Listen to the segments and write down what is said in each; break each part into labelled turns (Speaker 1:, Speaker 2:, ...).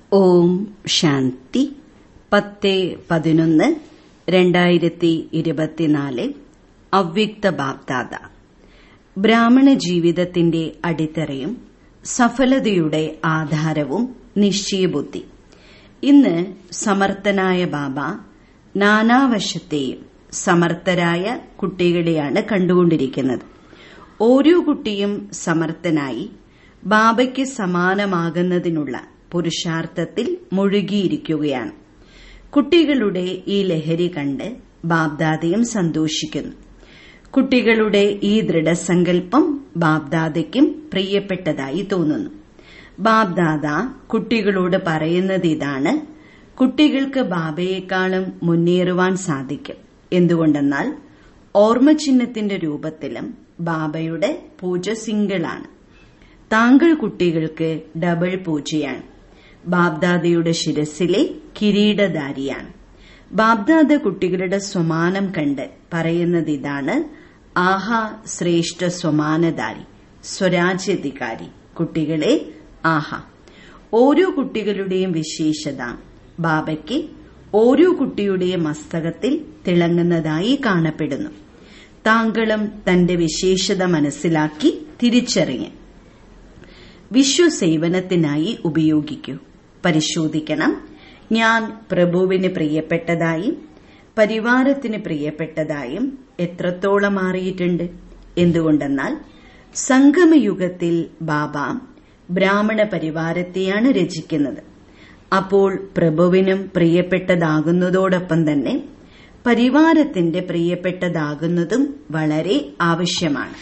Speaker 1: ഓം ശാന്തി പത്ത് പതിനൊന്ന് രണ്ടായിരത്തി ഇരുപത്തിനാല് അവ്യക്ത ബാപ്താത ബ്രാഹ്മണ ജീവിതത്തിന്റെ അടിത്തറയും സഫലതയുടെ ആധാരവും നിശ്ചയബുദ്ധി ഇന്ന് സമർത്ഥനായ ബാബ നാനാവശത്തെയും സമർത്ഥരായ കുട്ടികളെയാണ് കണ്ടുകൊണ്ടിരിക്കുന്നത് ഓരോ കുട്ടിയും സമർത്ഥനായി ബാബയ്ക്ക് സമാനമാകുന്നതിനുള്ള പുരുഷാർത്ഥത്തിൽ മുഴുകിയിരിക്കുകയാണ് കുട്ടികളുടെ ഈ ലഹരി കണ്ട് ബാബ്ദാദയും സന്തോഷിക്കുന്നു കുട്ടികളുടെ ഈ ദൃഢസങ്കല്പം ബാബ്ദാദയ്ക്കും പ്രിയപ്പെട്ടതായി തോന്നുന്നു ബാബ്ദാദ കുട്ടികളോട് പറയുന്നത് ഇതാണ് കുട്ടികൾക്ക് ബാബയെക്കാളും മുന്നേറുവാൻ സാധിക്കും എന്തുകൊണ്ടെന്നാൽ ഓർമ്മചിഹ്നത്തിന്റെ രൂപത്തിലും ബാബയുടെ പൂജ സിംഗിളാണ് താങ്കൾ കുട്ടികൾക്ക് ഡബിൾ പൂജയാണ് ബാബ്ദാദയുടെ ശിരസിലെ കിരീടധാരിയാണ് ബാബ്ദാദ കുട്ടികളുടെ സ്വമാനം കണ്ട് പറയുന്നത് ഇതാണ് ആഹാ ശ്രേഷ്ഠ സ്വമാനധാരി സ്വരാജ്യാധികാരി കുട്ടികളെ ആഹാ ഓരോ കുട്ടികളുടെയും വിശേഷത ബാബയ്ക്ക് ഓരോ കുട്ടിയുടെയും മസ്തകത്തിൽ തിളങ്ങുന്നതായി കാണപ്പെടുന്നു താങ്കളും തന്റെ വിശേഷത മനസ്സിലാക്കി തിരിച്ചറിഞ്ഞ് വിശ്വസേവനത്തിനായി ഉപയോഗിക്കൂ പരിശോധിക്കണം ഞാൻ പ്രഭുവിന് പ്രിയപ്പെട്ടതായും പരിവാരത്തിന് പ്രിയപ്പെട്ടതായും എത്രത്തോളം മാറിയിട്ടുണ്ട് എന്തുകൊണ്ടെന്നാൽ സംഗമയുഗത്തിൽ ബാബ ബ്രാഹ്മണ പരിവാരത്തെയാണ് രചിക്കുന്നത് അപ്പോൾ പ്രഭുവിനും പ്രിയപ്പെട്ടതാകുന്നതോടൊപ്പം തന്നെ പരിവാരത്തിന്റെ പ്രിയപ്പെട്ടതാകുന്നതും വളരെ ആവശ്യമാണ്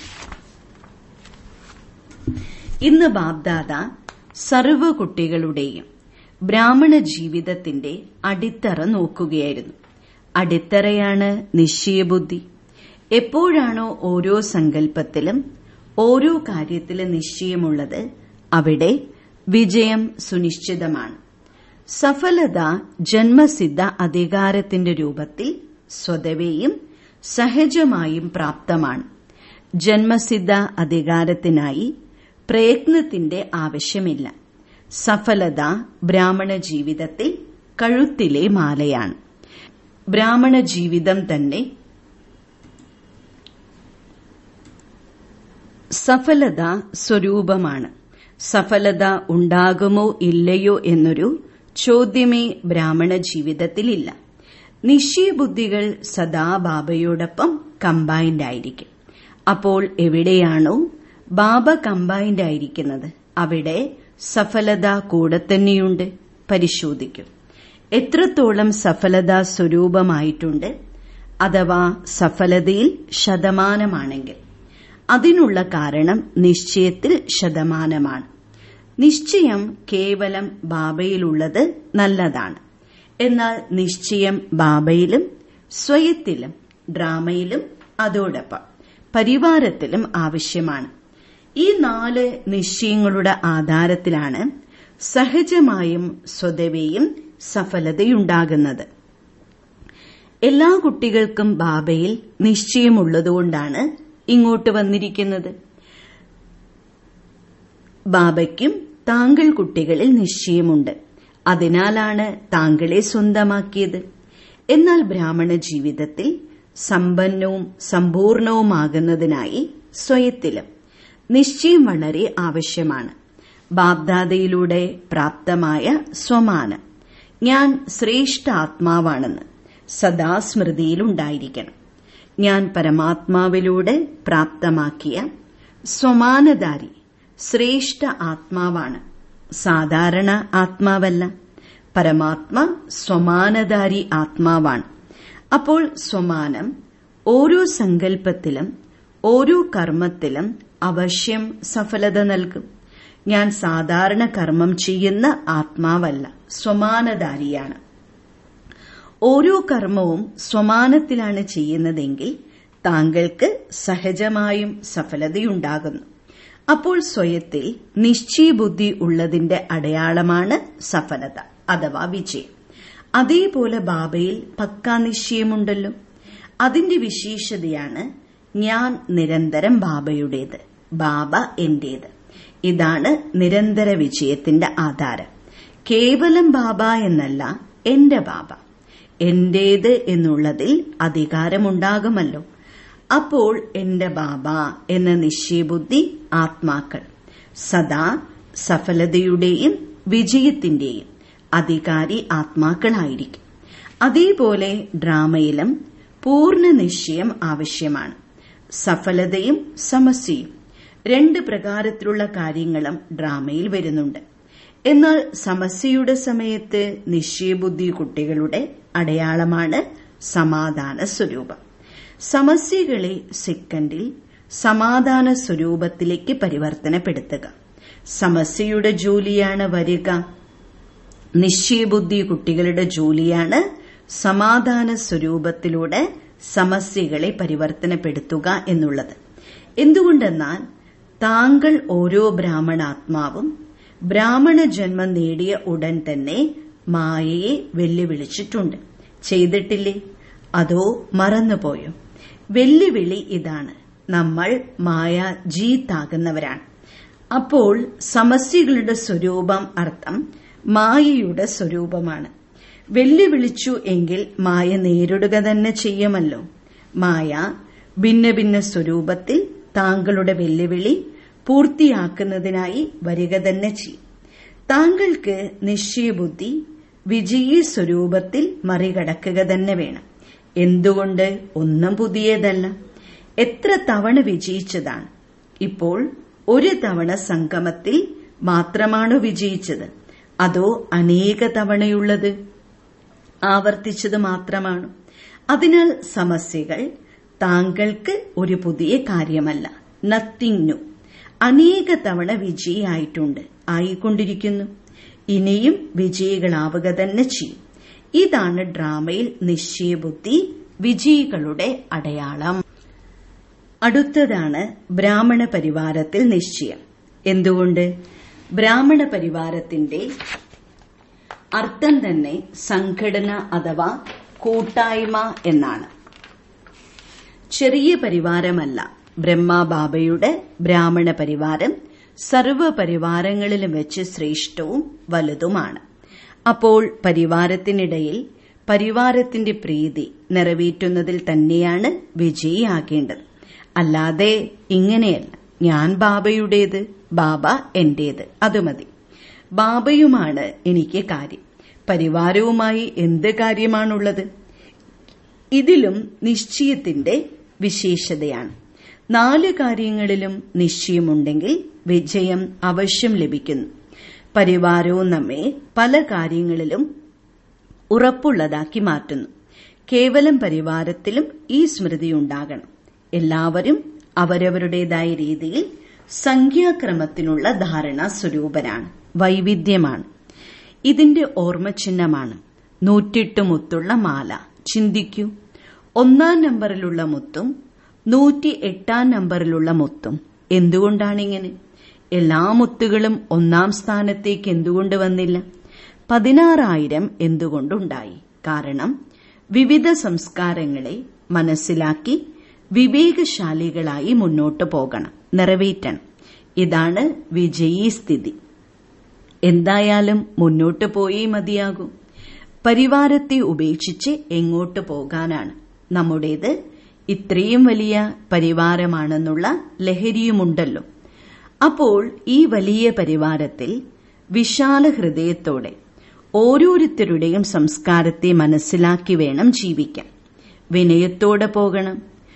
Speaker 1: ഇന്ന് ബാബ്ദാദ സർവ കുട്ടികളുടെയും ബ്രാഹ്മണ ജീവിതത്തിന്റെ അടിത്തറ നോക്കുകയായിരുന്നു അടിത്തറയാണ് നിശ്ചയബുദ്ധി എപ്പോഴാണോ ഓരോ സങ്കല്പത്തിലും ഓരോ കാര്യത്തിലും നിശ്ചയമുള്ളത് അവിടെ വിജയം സുനിശ്ചിതമാണ് സഫലത ജന്മസിദ്ധ അധികാരത്തിന്റെ രൂപത്തിൽ സ്വതവേയും സഹജമായും പ്രാപ്തമാണ് ജന്മസിദ്ധ അധികാരത്തിനായി പ്രയത്നത്തിന്റെ ആവശ്യമില്ല സഫലത ബ്രാഹ്മണ ജീവിതത്തിൽ കഴുത്തിലെ മാലയാണ് ബ്രാഹ്മണ ജീവിതം തന്നെ സഫലത സ്വരൂപമാണ് സഫലത ഉണ്ടാകുമോ ഇല്ലയോ എന്നൊരു ചോദ്യമേ ബ്രാഹ്മണ ജീവിതത്തിലില്ല നിശ്ചയബുദ്ധികൾ സദാ ബാബയോടൊപ്പം കമ്പൈൻഡ് ആയിരിക്കും അപ്പോൾ എവിടെയാണോ ബാബ കമ്പൈൻഡ് ആയിരിക്കുന്നത് അവിടെ സഫലത കൂടെ തന്നെയുണ്ട് പരിശോധിക്കും എത്രത്തോളം സഫലത സ്വരൂപമായിട്ടുണ്ട് അഥവാ സഫലതയിൽ ശതമാനമാണെങ്കിൽ അതിനുള്ള കാരണം നിശ്ചയത്തിൽ ശതമാനമാണ് നിശ്ചയം കേവലം ബാബയിലുള്ളത് നല്ലതാണ് എന്നാൽ നിശ്ചയം ബാബയിലും സ്വയത്തിലും ഡ്രാമയിലും അതോടൊപ്പം പരിവാരത്തിലും ആവശ്യമാണ് ഈ നാല് നിശ്ചയങ്ങളുടെ ആധാരത്തിലാണ് സഹജമായും സ്വതവേയും സഫലതയുണ്ടാകുന്നത് എല്ലാ കുട്ടികൾക്കും ബാബയിൽ നിശ്ചയമുള്ളതുകൊണ്ടാണ് ഇങ്ങോട്ട് വന്നിരിക്കുന്നത് ബാബയ്ക്കും താങ്കൾ കുട്ടികളിൽ നിശ്ചയമുണ്ട് അതിനാലാണ് താങ്കളെ സ്വന്തമാക്കിയത് എന്നാൽ ബ്രാഹ്മണ ജീവിതത്തിൽ സമ്പന്നവും സമ്പൂർണവുമാകുന്നതിനായി സ്വയത്തിലും നിശ്ചയം വളരെ ആവശ്യമാണ് ബാബ്ദാദയിലൂടെ പ്രാപ്തമായ സ്വമാനം ഞാൻ ശ്രേഷ്ഠ ആത്മാവാണെന്ന് സദാ സ്മൃതിയിലുണ്ടായിരിക്കണം ഞാൻ പരമാത്മാവിലൂടെ പ്രാപ്തമാക്കിയ സ്വമാനധാരി ശ്രേഷ്ഠ ആത്മാവാണ് സാധാരണ ആത്മാവല്ല പരമാത്മ സ്വമാനധാരി ആത്മാവാണ് അപ്പോൾ സ്വമാനം ഓരോ സങ്കല്പത്തിലും ഓരോ കർമ്മത്തിലും അവശ്യം സഫലത നൽകും ഞാൻ സാധാരണ കർമ്മം ചെയ്യുന്ന ആത്മാവല്ല സ്വമാനധാരിയാണ് ഓരോ കർമ്മവും സ്വമാനത്തിലാണ് ചെയ്യുന്നതെങ്കിൽ താങ്കൾക്ക് സഹജമായും സഫലതയുണ്ടാകുന്നു അപ്പോൾ സ്വയത്തിൽ നിശ്ചയബുദ്ധി ഉള്ളതിന്റെ അടയാളമാണ് സഫലത അഥവാ വിജയം അതേപോലെ ബാബയിൽ പക്കാ നിശ്ചയമുണ്ടല്ലോ അതിന്റെ വിശേഷതയാണ് ഞാൻ നിരന്തരം ബാബയുടേത് ബാബ എന്റേത് ഇതാണ് നിരന്തര വിജയത്തിന്റെ ആധാരം കേവലം ബാബ എന്നല്ല എന്റെ ബാബ എന്റേത് എന്നുള്ളതിൽ അധികാരമുണ്ടാകുമല്ലോ അപ്പോൾ എന്റെ ബാബ എന്ന നിശ്ചയബുദ്ധി ആത്മാക്കൾ സദാ സഫലതയുടെയും വിജയത്തിന്റെയും അധികാരി ആത്മാക്കളായിരിക്കും അതേപോലെ ഡ്രാമയിലും പൂർണ്ണ നിശ്ചയം ആവശ്യമാണ് സഫലതയും സമസ്യയും രണ്ട് പ്രകാരത്തിലുള്ള കാര്യങ്ങളും ഡ്രാമയിൽ വരുന്നുണ്ട് എന്നാൽ സമസ്യയുടെ സമയത്ത് നിശ്ചയബുദ്ധി കുട്ടികളുടെ അടയാളമാണ് സമാധാന സ്വരൂപം സമസ്യകളെ സെക്കൻഡിൽ സമാധാന സ്വരൂപത്തിലേക്ക് പരിവർത്തനപ്പെടുത്തുക സമസ്യയുടെ ജോലിയാണ് വരിക നിശ്ചയബുദ്ധി കുട്ടികളുടെ ജോലിയാണ് സമാധാന സ്വരൂപത്തിലൂടെ സമസ്യകളെ പരിവർത്തനപ്പെടുത്തുക എന്നുള്ളത് എന്തുകൊണ്ടെന്നാൽ താങ്കൾ ഓരോ ബ്രാഹ്മണാത്മാവും ബ്രാഹ്മണ ജന്മം നേടിയ ഉടൻ തന്നെ മായയെ വെല്ലുവിളിച്ചിട്ടുണ്ട് ചെയ്തിട്ടില്ലേ അതോ മറന്നുപോയോ വെല്ലുവിളി ഇതാണ് നമ്മൾ മായ ജീത്താകുന്നവരാണ് അപ്പോൾ സമസ്യകളുടെ സ്വരൂപം അർത്ഥം മായയുടെ സ്വരൂപമാണ് വെല്ലുവിളിച്ചു എങ്കിൽ മായ നേരിടുക തന്നെ ചെയ്യുമല്ലോ മായ ഭിന്ന ഭിന്ന സ്വരൂപത്തിൽ താങ്കളുടെ വെല്ലുവിളി പൂർത്തിയാക്കുന്നതിനായി വരിക തന്നെ ചെയ്യും താങ്കൾക്ക് നിശ്ചയബുദ്ധി വിജയീ സ്വരൂപത്തിൽ മറികടക്കുക തന്നെ വേണം എന്തുകൊണ്ട് ഒന്നും പുതിയതല്ല എത്ര തവണ വിജയിച്ചതാണ് ഇപ്പോൾ ഒരു തവണ സംഗമത്തിൽ മാത്രമാണോ വിജയിച്ചത് അതോ അനേക തവണയുള്ളത് ആവർത്തിച്ചത് മാത്രമാണ് അതിനാൽ സമസ്യകൾ താങ്കൾക്ക് ഒരു പുതിയ കാര്യമല്ല നത്തിങ് ന്യൂ അനേക തവണ വിജയിയായിട്ടുണ്ട് ആയിക്കൊണ്ടിരിക്കുന്നു ഇനിയും വിജയികളാവുക തന്നെ ചെയ്യും ഇതാണ് ഡ്രാമയിൽ നിശ്ചയബുദ്ധി വിജയികളുടെ അടയാളം അടുത്തതാണ് ബ്രാഹ്മണ പരിവാരത്തിൽ നിശ്ചയം എന്തുകൊണ്ട് ബ്രാഹ്മണ പരിവാരത്തിന്റെ അർത്ഥം തന്നെ സംഘടന അഥവാ കൂട്ടായ്മ എന്നാണ് ചെറിയ പരിവാരമല്ല ബ്രഹ്മബാബയുടെ ബ്രാഹ്മണ പരിവാരം സർവ പരിവാരങ്ങളിലും വെച്ച് ശ്രേഷ്ഠവും വലുതുമാണ് അപ്പോൾ പരിവാരത്തിനിടയിൽ പരിവാരത്തിന്റെ പ്രീതി നിറവേറ്റുന്നതിൽ തന്നെയാണ് വിജയിയാകേണ്ടത് അല്ലാതെ ഇങ്ങനെയല്ല ഞാൻ ബാബയുടേത് ബാബ എന്റേത് അത് മതി ബാബയുമാണ് എനിക്ക് കാര്യം പരിവാരവുമായി എന്ത് കാര്യമാണുള്ളത് ഇതിലും നിശ്ചയത്തിന്റെ വിശേഷതയാണ് നാല് കാര്യങ്ങളിലും നിശ്ചയമുണ്ടെങ്കിൽ വിജയം അവശ്യം ലഭിക്കുന്നു പരിവാരവും നമ്മെ പല കാര്യങ്ങളിലും ഉറപ്പുള്ളതാക്കി മാറ്റുന്നു കേവലം പരിവാരത്തിലും ഈ സ്മൃതി ഉണ്ടാകണം എല്ലാവരും അവരവരുടേതായ രീതിയിൽ സംഖ്യാക്രമത്തിനുള്ള ധാരണ സ്വരൂപരാണ് വൈവിധ്യമാണ് ഇതിന്റെ ഓർമ്മചിഹ്നമാണ് നൂറ്റിട്ട് മുത്തുള്ള മാല ചിന്തിക്കൂ ഒന്നാം നമ്പറിലുള്ള മുത്തും നൂറ്റി എട്ടാം നമ്പറിലുള്ള മുത്തും എന്തുകൊണ്ടാണിങ്ങനെ എല്ലാ മുത്തുകളും ഒന്നാം സ്ഥാനത്തേക്ക് എന്തുകൊണ്ട് വന്നില്ല പതിനാറായിരം എന്തുകൊണ്ടുണ്ടായി കാരണം വിവിധ സംസ്കാരങ്ങളെ മനസ്സിലാക്കി വിവേകശാലികളായി മുന്നോട്ടു പോകണം നിറവേറ്റണം ഇതാണ് വിജയീ സ്ഥിതി എന്തായാലും മുന്നോട്ടു പോയേ മതിയാകൂ പരിവാരത്തെ ഉപേക്ഷിച്ച് എങ്ങോട്ട് പോകാനാണ് നമ്മുടേത് ഇത്രയും വലിയ പരിവാരമാണെന്നുള്ള ലഹരിയുമുണ്ടല്ലോ അപ്പോൾ ഈ വലിയ പരിവാരത്തിൽ വിശാല ഹൃദയത്തോടെ ഓരോരുത്തരുടെയും സംസ്കാരത്തെ മനസ്സിലാക്കി വേണം ജീവിക്കാൻ വിനയത്തോടെ പോകണം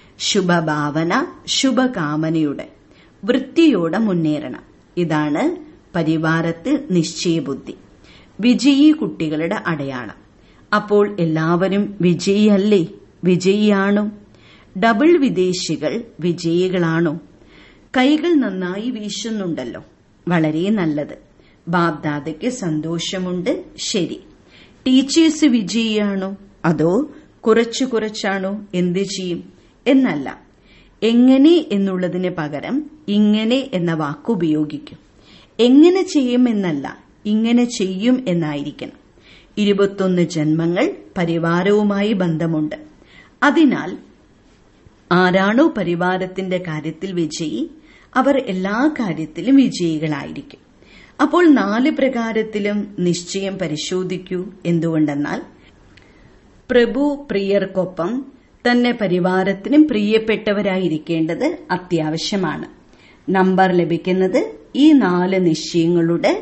Speaker 1: ശുഭഭാവന ശുഭകാമനയുടെ വൃത്തിയോടെ മുന്നേറണം ഇതാണ് പരിവാരത്തിൽ നിശ്ചയബുദ്ധി വിജയി കുട്ടികളുടെ അടയാളം അപ്പോൾ എല്ലാവരും വിജയിയല്ലേ വിജയിയാണോ ഡബിൾ വിദേശികൾ വിജയികളാണോ കൈകൾ നന്നായി വീശുന്നുണ്ടല്ലോ വളരെ നല്ലത് ബാബ്ദാദയ്ക്ക് സന്തോഷമുണ്ട് ശരി ടീച്ചേഴ്സ് വിജയിയാണോ അതോ കുറച്ചു കുറച്ചാണോ എന്ത് ചെയ്യും എന്നല്ല എങ്ങനെ എന്നുള്ളതിന് പകരം ഇങ്ങനെ എന്ന വാക്കുപയോഗിക്കും എങ്ങനെ ചെയ്യുമെന്നല്ല ഇങ്ങനെ ചെയ്യും എന്നായിരിക്കണം ഇരുപത്തൊന്ന് ജന്മങ്ങൾ പരിവാരവുമായി ബന്ധമുണ്ട് അതിനാൽ ആരാണോ പരിവാരത്തിന്റെ കാര്യത്തിൽ വിജയി അവർ എല്ലാ കാര്യത്തിലും വിജയികളായിരിക്കും അപ്പോൾ നാല് പ്രകാരത്തിലും നിശ്ചയം പരിശോധിക്കൂ എന്തുകൊണ്ടെന്നാൽ പ്രഭു പ്രിയർക്കൊപ്പം തന്നെ പരിവാരത്തിനും പ്രിയപ്പെട്ടവരായിരിക്കേണ്ടത് അത്യാവശ്യമാണ് നമ്പർ ലഭിക്കുന്നത് ഈ നാല് നിശ്ചയങ്ങളുടെ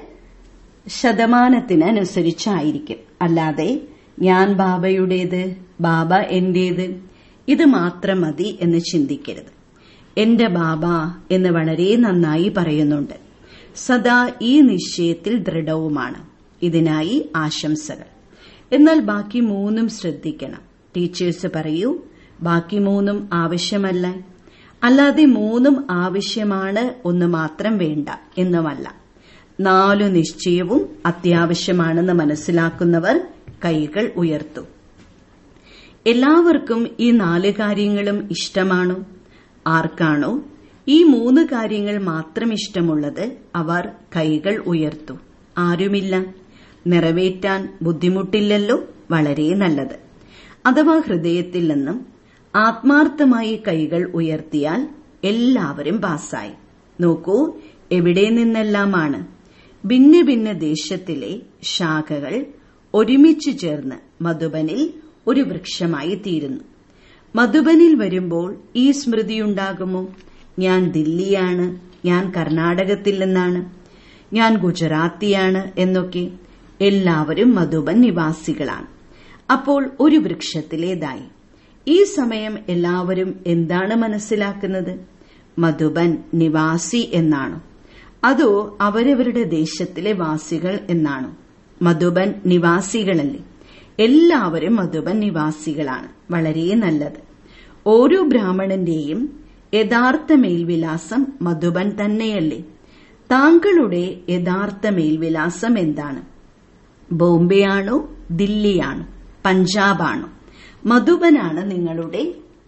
Speaker 1: ശതമാനത്തിനനുസരിച്ചായിരിക്കും അല്ലാതെ ഞാൻ ബാബയുടേത് ബാബ എന്റേത് ഇത് മാത്രം മതി എന്ന് ചിന്തിക്കരുത് എന്റെ ബാബ എന്ന് വളരെ നന്നായി പറയുന്നുണ്ട് സദാ ഈ നിശ്ചയത്തിൽ ദൃഢവുമാണ് ഇതിനായി ആശംസകൾ എന്നാൽ ബാക്കി മൂന്നും ശ്രദ്ധിക്കണം ടീച്ചേഴ്സ് പറയൂ ബാക്കി മൂന്നും ആവശ്യമല്ല അല്ലാതെ മൂന്നും ആവശ്യമാണ് ഒന്ന് മാത്രം വേണ്ട എന്നുമല്ല നാലു നിശ്ചയവും അത്യാവശ്യമാണെന്ന് മനസ്സിലാക്കുന്നവർ കൈകൾ ഉയർത്തും എല്ലാവർക്കും ഈ നാല് കാര്യങ്ങളും ഇഷ്ടമാണോ ആർക്കാണോ ഈ മൂന്ന് കാര്യങ്ങൾ മാത്രം ഇഷ്ടമുള്ളത് അവർ കൈകൾ ഉയർത്തു ആരുമില്ല നിറവേറ്റാൻ ബുദ്ധിമുട്ടില്ലല്ലോ വളരെ നല്ലത് അഥവാ ഹൃദയത്തിൽ നിന്നും ആത്മാർത്ഥമായി കൈകൾ ഉയർത്തിയാൽ എല്ലാവരും പാസ്സായി നോക്കൂ എവിടെ നിന്നെല്ലാമാണ് ഭിന്ന ഭിന്ന ദേശത്തിലെ ശാഖകൾ ഒരുമിച്ചു ചേർന്ന് മധുബനിൽ ഒരു വൃക്ഷമായി തീരുന്നു മധുബനിൽ വരുമ്പോൾ ഈ സ്മൃതിയുണ്ടാകുമോ ഞാൻ ദില്ലിയാണ് ഞാൻ കർണാടകത്തിൽ നിന്നാണ് ഞാൻ ഗുജറാത്തിയാണ് എന്നൊക്കെ എല്ലാവരും മധുബൻ നിവാസികളാണ് അപ്പോൾ ഒരു വൃക്ഷത്തിലേതായി ഈ സമയം എല്ലാവരും എന്താണ് മനസ്സിലാക്കുന്നത് മധുബൻ നിവാസി എന്നാണോ അതോ അവരവരുടെ ദേശത്തിലെ വാസികൾ എന്നാണോ മധുബൻ നിവാസികളല്ലേ എല്ലാവരും മധുബൻ നിവാസികളാണ് വളരെ നല്ലത് ഓരോ ബ്രാഹ്മണന്റെയും യഥാർത്ഥ മേൽവിലാസം മധുബൻ തന്നെയല്ലേ താങ്കളുടെ യഥാർത്ഥ മേൽവിലാസം എന്താണ് ബോംബെ ആണോ ദില്ലിയാണോ പഞ്ചാബാണോ മധുബനാണ് നിങ്ങളുടെ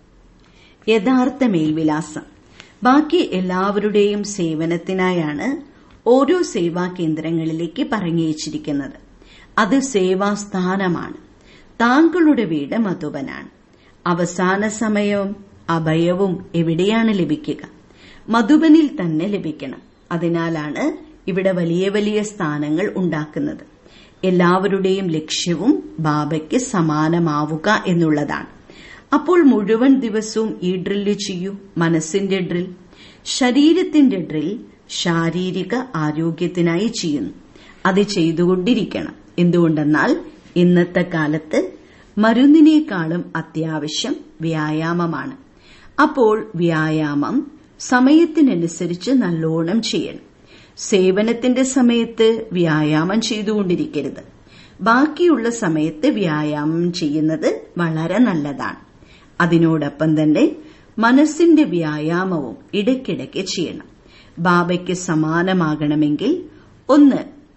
Speaker 1: യഥാർത്ഥ മേൽവിലാസം ബാക്കി എല്ലാവരുടെയും സേവനത്തിനായാണ് ഓരോ സേവാ കേന്ദ്രങ്ങളിലേക്ക് പറഞ്ഞയച്ചിരിക്കുന്നത് അത് സേവാസ്ഥാനമാണ് താങ്കളുടെ വീട് മധുബനാണ് അവസാന സമയവും അഭയവും എവിടെയാണ് ലഭിക്കുക മധുബനിൽ തന്നെ ലഭിക്കണം അതിനാലാണ് ഇവിടെ വലിയ വലിയ സ്ഥാനങ്ങൾ ഉണ്ടാക്കുന്നത് എല്ലാവരുടെയും ലക്ഷ്യവും ബാബയ്ക്ക് സമാനമാവുക എന്നുള്ളതാണ് അപ്പോൾ മുഴുവൻ ദിവസവും ഈ ഡ്രില്ല് ചെയ്യൂ മനസ്സിന്റെ ഡ്രിൽ ശരീരത്തിന്റെ ഡ്രിൽ ശാരീരിക ആരോഗ്യത്തിനായി ചെയ്യുന്നു അത് ചെയ്തുകൊണ്ടിരിക്കണം എന്തുകൊണ്ടെന്നാൽ ഇന്നത്തെ കാലത്ത് മരുന്നിനേക്കാളും അത്യാവശ്യം വ്യായാമമാണ് അപ്പോൾ വ്യായാമം സമയത്തിനനുസരിച്ച് നല്ലോണം ചെയ്യണം സേവനത്തിന്റെ സമയത്ത് വ്യായാമം ചെയ്തുകൊണ്ടിരിക്കരുത് ബാക്കിയുള്ള സമയത്ത് വ്യായാമം ചെയ്യുന്നത് വളരെ നല്ലതാണ് അതിനോടൊപ്പം തന്നെ മനസ്സിന്റെ വ്യായാമവും ഇടയ്ക്കിടയ്ക്ക് ചെയ്യണം ബാബയ്ക്ക് സമാനമാകണമെങ്കിൽ ഒന്ന്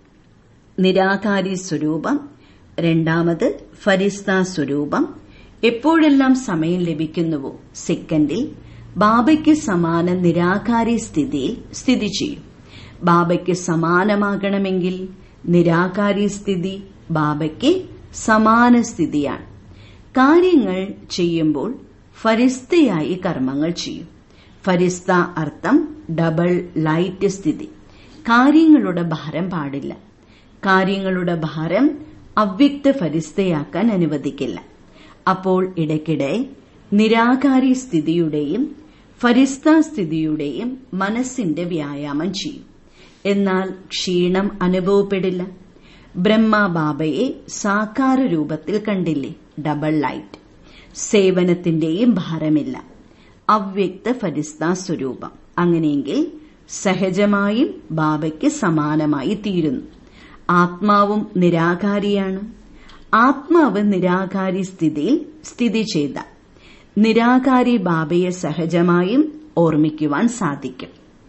Speaker 1: നിരാകാരി സ്വരൂപം രണ്ടാമത് ഫരിസ്ത സ്വരൂപം എപ്പോഴെല്ലാം സമയം ലഭിക്കുന്നുവോ സെക്കൻഡിൽ ബാബയ്ക്ക് സമാന നിരാകാരി സ്ഥിതിയിൽ സ്ഥിതി ചെയ്യും ബാബയ്ക്ക് സമാനമാകണമെങ്കിൽ നിരാകാരി സ്ഥിതി ബാബയ്ക്ക് സമാന സ്ഥിതിയാണ് കാര്യങ്ങൾ ചെയ്യുമ്പോൾ ഫരിസ്തയായി കർമ്മങ്ങൾ ചെയ്യും ഫരിസ്ത അർത്ഥം ഡബിൾ ലൈറ്റ് സ്ഥിതി കാര്യങ്ങളുടെ ഭാരം പാടില്ല കാര്യങ്ങളുടെ ഭാരം അവ്യക്ത ഫരിസ്തയാക്കാൻ അനുവദിക്കില്ല അപ്പോൾ ഇടയ്ക്കിടെ നിരാകാരി സ്ഥിതിയുടെയും ഫരിസ്ത സ്ഥിതിയുടെയും മനസ്സിന്റെ വ്യായാമം ചെയ്യും എന്നാൽ ക്ഷീണം അനുഭവപ്പെടില്ല ബ്രഹ്മ ബാബയെ സാകാര രൂപത്തിൽ കണ്ടില്ലേ ഡബിൾ ലൈറ്റ് സേവനത്തിന്റെയും ഭാരമില്ല അവ്യക്ത ഫരിസ്ത സ്വരൂപം അങ്ങനെയെങ്കിൽ സഹജമായും ബാബയ്ക്ക് സമാനമായി തീരുന്നു ആത്മാവും നിരാകാരിയാണ് ആത്മാവ് നിരാകാരി സ്ഥിതിയിൽ സ്ഥിതി ചെയ്ത നിരാകാരി ബാബയെ സഹജമായും ഓർമ്മിക്കുവാൻ സാധിക്കും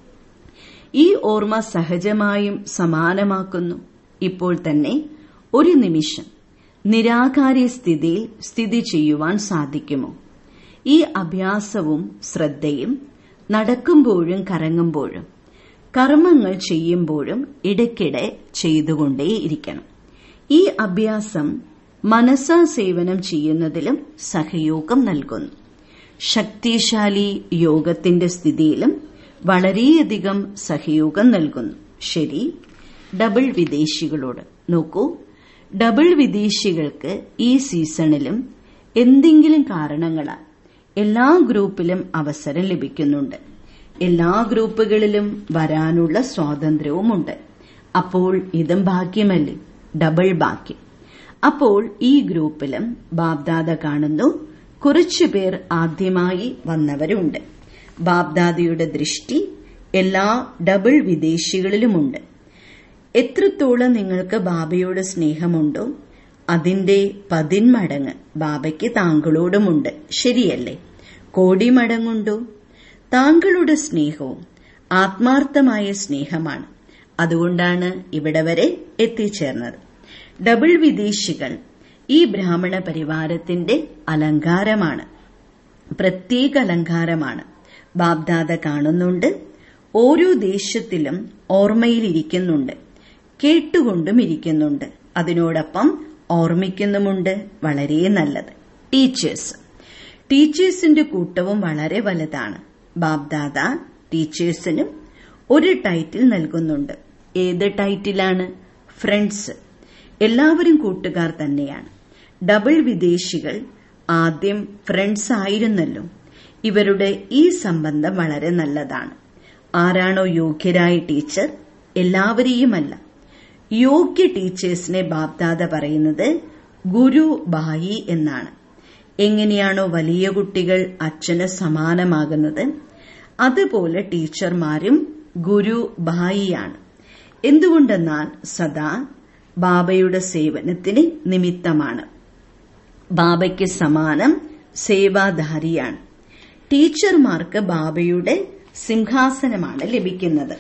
Speaker 1: ഈ ഓർമ്മ സഹജമായും സമാനമാക്കുന്നു ഇപ്പോൾ തന്നെ ഒരു നിമിഷം നിരാകാരി സ്ഥിതിയിൽ സ്ഥിതി ചെയ്യുവാൻ സാധിക്കുമോ ഈ അഭ്യാസവും ശ്രദ്ധയും നടക്കുമ്പോഴും കറങ്ങുമ്പോഴും കർമ്മങ്ങൾ ചെയ്യുമ്പോഴും ഇടയ്ക്കിടെ ചെയ്തുകൊണ്ടേയിരിക്കണം ഈ അഭ്യാസം മനസ്സാ സേവനം ചെയ്യുന്നതിലും സഹയോഗം നൽകുന്നു ശക്തിശാലി യോഗത്തിന്റെ സ്ഥിതിയിലും വളരെയധികം സഹയോഗം നൽകുന്നു ശരി ഡബിൾ വിദേശികളോട് നോക്കൂ ഡബിൾ വിദേശികൾക്ക് ഈ സീസണിലും എന്തെങ്കിലും കാരണങ്ങളാൽ എല്ലാ ഗ്രൂപ്പിലും അവസരം ലഭിക്കുന്നുണ്ട് എല്ലാ ഗ്രൂപ്പുകളിലും വരാനുള്ള സ്വാതന്ത്ര്യവുമുണ്ട് അപ്പോൾ ഇതും ഭാഗ്യമല്ലേ ഡബിൾ ഭാഗ്യം അപ്പോൾ ഈ ഗ്രൂപ്പിലും ബാബ്ദാദ കാണുന്നു കുറച്ചുപേർ ആദ്യമായി വന്നവരുണ്ട് ബാബ്ദാദയുടെ ദൃഷ്ടി എല്ലാ ഡബിൾ വിദേശികളിലുമുണ്ട് എത്രത്തോളം നിങ്ങൾക്ക് ബാബയോട് സ്നേഹമുണ്ടോ അതിന്റെ പതിന്മടങ്ങ് ബാബയ്ക്ക് താങ്കളോടുമുണ്ട് ശരിയല്ലേ കോടി മടങ്ങുണ്ടോ താങ്കളുടെ സ്നേഹവും ആത്മാർത്ഥമായ സ്നേഹമാണ് അതുകൊണ്ടാണ് ഇവിടെ വരെ എത്തിച്ചേർന്നത് ഡബിൾ വിദേശികൾ ഈ ബ്രാഹ്മണ പരിവാരത്തിന്റെ അലങ്കാരമാണ് പ്രത്യേക അലങ്കാരമാണ് ബാബ്ദാദ കാണുന്നുണ്ട് ഓരോ ദേശത്തിലും ഓർമ്മയിലിരിക്കുന്നുണ്ട് കേട്ടുകൊണ്ടും ഇരിക്കുന്നുണ്ട് അതിനോടൊപ്പം ഓർമ്മിക്കുന്നുമുണ്ട് വളരെ നല്ലത് ടീച്ചേഴ്സ് ടീച്ചേഴ്സിന്റെ കൂട്ടവും വളരെ വലുതാണ് ബാബ്ദാദ ടീച്ചേഴ്സിനും ഒരു ടൈറ്റിൽ നൽകുന്നുണ്ട് ഏത് ടൈറ്റിലാണ് ഫ്രണ്ട്സ് എല്ലാവരും കൂട്ടുകാർ തന്നെയാണ് ഡബിൾ വിദേശികൾ ആദ്യം ഫ്രണ്ട്സ് ആയിരുന്നല്ലോ ഇവരുടെ ഈ സംബന്ധം വളരെ നല്ലതാണ് ആരാണോ യോഗ്യരായ ടീച്ചർ എല്ലാവരെയുമല്ല യോഗ്യ ടീച്ചേഴ്സിനെ ബാബ്ദാദ പറയുന്നത് ഗുരു ബായി എന്നാണ് എങ്ങനെയാണോ വലിയ കുട്ടികൾ അച്ഛന് സമാനമാകുന്നത് അതുപോലെ ടീച്ചർമാരും ഗുരു ബായിയാണ് എന്തുകൊണ്ടെന്നാൽ സദാ ബാബയുടെ സേവനത്തിന് നിമിത്തമാണ് ബാബയ്ക്ക് സമാനം സേവാധാരിയാണ് ടീച്ചർമാർക്ക് ബാബയുടെ സിംഹാസനമാണ് ലഭിക്കുന്നത്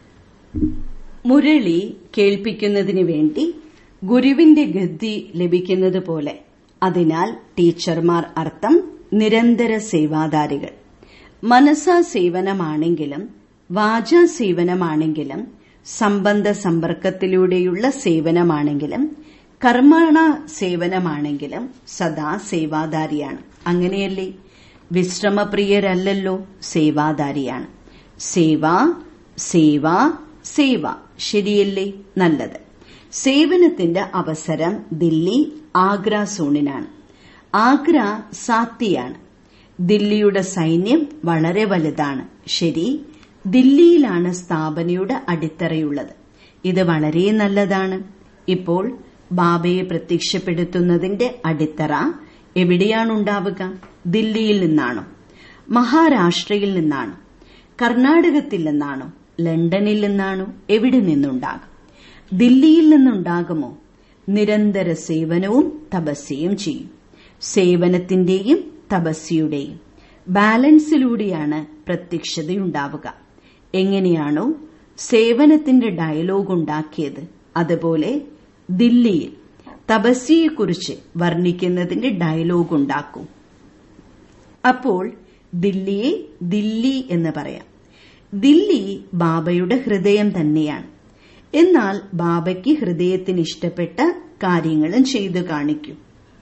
Speaker 1: മുരളി കേൾപ്പിക്കുന്നതിന് വേണ്ടി ഗുരുവിന്റെ ഗദ്ദി ലഭിക്കുന്നത് പോലെ അതിനാൽ ടീച്ചർമാർ അർത്ഥം നിരന്തര സേവാധാരികൾ മനസാ സേവനമാണെങ്കിലും വാചാ സേവനമാണെങ്കിലും സംബന്ധ സമ്പർക്കത്തിലൂടെയുള്ള സേവനമാണെങ്കിലും കർമ്മണ സേവനമാണെങ്കിലും സദാ സേവാധാരിയാണ് അങ്ങനെയല്ലേ വിശ്രമപ്രിയരല്ലല്ലോ സേവാധാരിയാണ് സേവ സേവ സേവ ശരിയല്ലേ നല്ലത് സേവനത്തിന്റെ അവസരം ദില്ലി ആഗ്ര സോണിനാണ് ആഗ്ര സാത്തിയാണ് ദില്ലിയുടെ സൈന്യം വളരെ വലുതാണ് ശരി ദില്ലിയിലാണ് സ്ഥാപനയുടെ അടിത്തറയുള്ളത് ഇത് വളരെ നല്ലതാണ് ഇപ്പോൾ ബാബയെ പ്രത്യക്ഷപ്പെടുത്തുന്നതിന്റെ അടിത്തറ എവിടെയാണുണ്ടാവുക ദില്ലിയിൽ നിന്നാണോ മഹാരാഷ്ട്രയിൽ നിന്നാണോ കർണാടകത്തിൽ നിന്നാണോ ലണ്ടനിൽ നിന്നാണോ എവിടെ നിന്നുണ്ടാകും ദില്ലിയിൽ നിന്നുണ്ടാകുമോ നിരന്തര സേവനവും തപസ്യയും ചെയ്യും സേവനത്തിന്റെയും തപസ്യയുടെയും ബാലൻസിലൂടെയാണ് പ്രത്യക്ഷതയുണ്ടാവുക എങ്ങനെയാണോ സേവനത്തിന്റെ ഡയലോഗ് ഉണ്ടാക്കിയത് അതുപോലെ ദില്ലിയിൽ തപസ്യയെക്കുറിച്ച് വർണ്ണിക്കുന്നതിന്റെ ഡയലോഗ് ഉണ്ടാക്കും അപ്പോൾ ദില്ലിയെ ദില്ലി എന്ന് പറയാം ദില്ലി ബാബയുടെ ഹൃദയം തന്നെയാണ് എന്നാൽ ബാബയ്ക്ക് ഹൃദയത്തിന് ഇഷ്ടപ്പെട്ട കാര്യങ്ങളും ചെയ്തു കാണിക്കും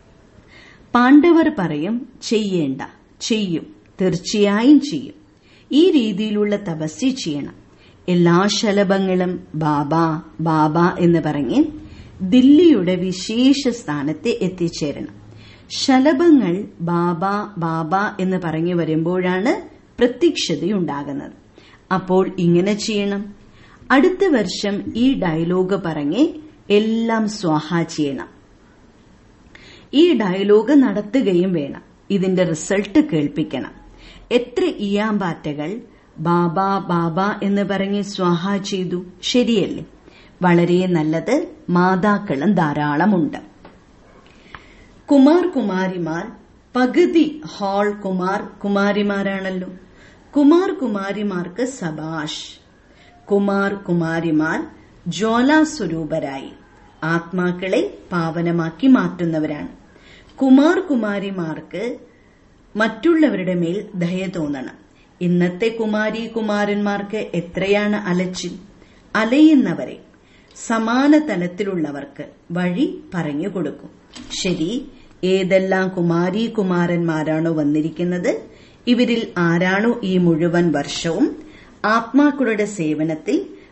Speaker 1: പാണ്ഡവർ പറയും ചെയ്യേണ്ട ചെയ്യും തീർച്ചയായും ചെയ്യും ഈ രീതിയിലുള്ള തപസ്യ ചെയ്യണം എല്ലാ ശലഭങ്ങളും ബാബ ബാബ എന്ന് പറഞ്ഞ് ദില്ലിയുടെ വിശേഷ സ്ഥാനത്ത് എത്തിച്ചേരണം ശലഭങ്ങൾ ബാബ ബാബ എന്ന് പറഞ്ഞു വരുമ്പോഴാണ് പ്രത്യക്ഷതയുണ്ടാകുന്നത് അപ്പോൾ ഇങ്ങനെ ചെയ്യണം അടുത്ത വർഷം ഈ ഡയലോഗ് പറഞ്ഞ് എല്ലാം സ്വാഹ ചെയ്യണം ഈ ഡയലോഗ് നടത്തുകയും വേണം ഇതിന്റെ റിസൾട്ട് കേൾപ്പിക്കണം എത്ര ഇയാമ്പാറ്റകൾ ബാബ ബാബ എന്ന് പറഞ്ഞ് സ്വാഹ ചെയ്തു ശരിയല്ലേ വളരെ നല്ലത് മാതാക്കളും ധാരാളമുണ്ട് കുമാർ കുമാരിമാർ പകുതി ഹാൾ കുമാർ കുമാരിമാരാണല്ലോ കുമാർ കുമാരിമാർക്ക് സബാഷ് കുമാർ കുമാരിമാർ ജ്വാലാസ്വരൂപരായി ആത്മാക്കളെ പാവനമാക്കി മാറ്റുന്നവരാണ് കുമാർ കുമാരിമാർക്ക് മറ്റുള്ളവരുടെ മേൽ ദയ തോന്നണം ഇന്നത്തെ കുമാരി കുമാരന്മാർക്ക് എത്രയാണ് അലച്ചിൽ അലയുന്നവരെ സമാന തലത്തിലുള്ളവർക്ക് വഴി പറഞ്ഞു കൊടുക്കും ശരി ഏതെല്ലാം കുമാരി കുമാരന്മാരാണോ വന്നിരിക്കുന്നത് ഇവരിൽ ആരാണോ ഈ മുഴുവൻ വർഷവും ആത്മാക്കളുടെ സേവനത്തിൽ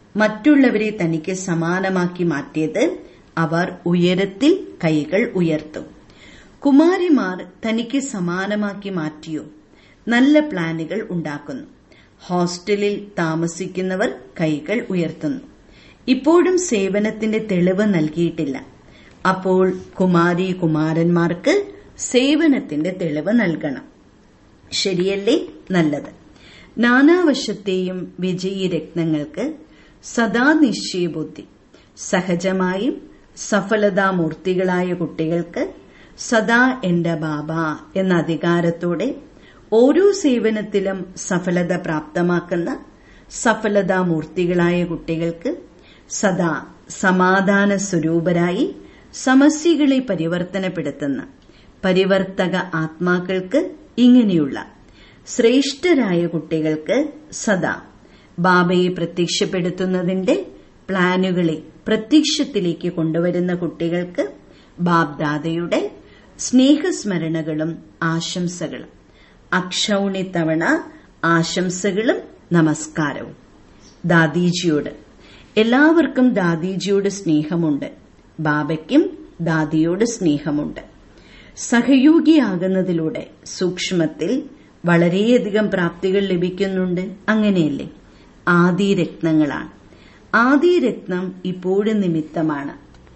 Speaker 1: മറ്റുള്ളവരെ തനിക്ക് സമാനമാക്കി മാറ്റിയത് അവർ ഉയരത്തിൽ കൈകൾ ഉയർത്തും കുമാരിമാർ തനിക്ക് സമാനമാക്കി മാറ്റിയോ നല്ല പ്ലാനുകൾ ഉണ്ടാക്കുന്നു ഹോസ്റ്റലിൽ താമസിക്കുന്നവർ കൈകൾ ഉയർത്തുന്നു ഇപ്പോഴും സേവനത്തിന്റെ തെളിവ് നൽകിയിട്ടില്ല അപ്പോൾ കുമാരി കുമാരന്മാർക്ക് സേവനത്തിന്റെ തെളിവ് നൽകണം ശരിയല്ലേ നല്ലത് നാനാവശത്തെയും വിജയി രത്നങ്ങൾക്ക് സദാ നിശ്ചയബുദ്ധി സഹജമായും സഫലതാമൂർത്തികളായ കുട്ടികൾക്ക് സദാ എന്റെ ബാബ എന്ന അധികാരത്തോടെ ഓരോ സേവനത്തിലും സഫലത പ്രാപ്തമാക്കുന്ന സഫലതാമൂർത്തികളായ കുട്ടികൾക്ക് സദാ സമാധാന സ്വരൂപരായി സമസ്യകളെ പരിവർത്തനപ്പെടുത്തുന്ന പരിവർത്തക ആത്മാക്കൾക്ക് ഇങ്ങനെയുള്ള ശ്രേഷ്ഠരായ കുട്ടികൾക്ക് സദാ ബാബയെ പ്രത്യക്ഷപ്പെടുത്തുന്നതിന്റെ പ്ലാനുകളെ പ്രത്യക്ഷത്തിലേക്ക് കൊണ്ടുവരുന്ന കുട്ടികൾക്ക് ബാബ്ദാദയുടെ സ്നേഹസ്മരണകളും ആശംസകളും അക്ഷൗണി തവണ ആശംസകളും നമസ്കാരവും ദാദീജിയോട് എല്ലാവർക്കും ദാദീജിയോട് സ്നേഹമുണ്ട് ബാബയ്ക്കും ദാദിയോട് സ്നേഹമുണ്ട് സഹയോഗിയാകുന്നതിലൂടെ സൂക്ഷ്മത്തിൽ വളരെയധികം പ്രാപ്തികൾ ലഭിക്കുന്നുണ്ട് അങ്ങനെയല്ലേ ആദിരത്നങ്ങളാണ് ആദിരത്നം ഇപ്പോഴും നിമിത്തമാണ്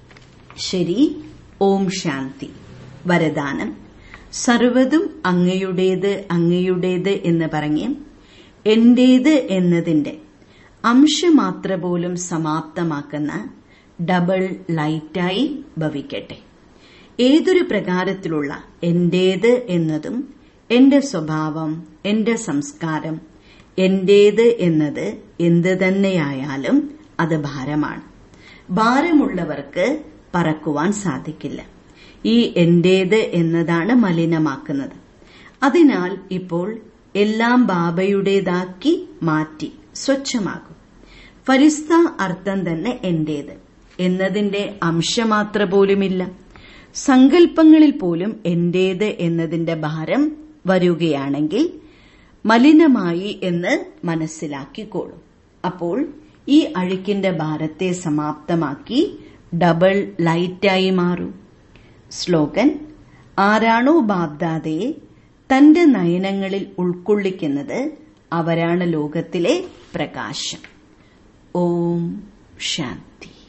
Speaker 1: ശരി ഓം ശാന്തി വരദാനം സർവതും അങ്ങയുടേത് അങ്ങയുടേത് എന്ന് പറഞ്ഞ് എന്റേത് എന്നതിന്റെ അംശമാത്ര പോലും സമാപ്തമാക്കുന്ന ഡബിൾ ലൈറ്റായി ഭവിക്കട്ടെ ഏതൊരു പ്രകാരത്തിലുള്ള എന്റേത് എന്നതും എന്റെ സ്വഭാവം എന്റെ സംസ്കാരം എന്റേത് എന്നത് എന്ത് തന്നെയായാലും അത് ഭാരമാണ് ഭാരമുള്ളവർക്ക് പറക്കുവാൻ സാധിക്കില്ല ഈ എന്റേത് എന്നതാണ് മലിനമാക്കുന്നത് അതിനാൽ ഇപ്പോൾ എല്ലാം ബാബയുടേതാക്കി മാറ്റി സ്വച്ഛമാകും ഫരിസ്ത അർത്ഥം തന്നെ എന്റേത് എന്നതിന്റെ അംശമാത്ര പോലുമില്ല സങ്കല്പങ്ങളിൽ പോലും എന്റേത് എന്നതിന്റെ ഭാരം വരുകയാണെങ്കിൽ മലിനമായി എന്ന് മനസ്സിലാക്കിക്കോളും അപ്പോൾ ഈ അഴുക്കിന്റെ ഭാരത്തെ സമാപ്തമാക്കി ഡബിൾ ലൈറ്റായി മാറൂ സ്ലോഗൻ ആരാണോ ബാബ്ദാദയെ തന്റെ നയനങ്ങളിൽ ഉൾക്കൊള്ളിക്കുന്നത് അവരാണ് ലോകത്തിലെ പ്രകാശം ഓം ശാന്തി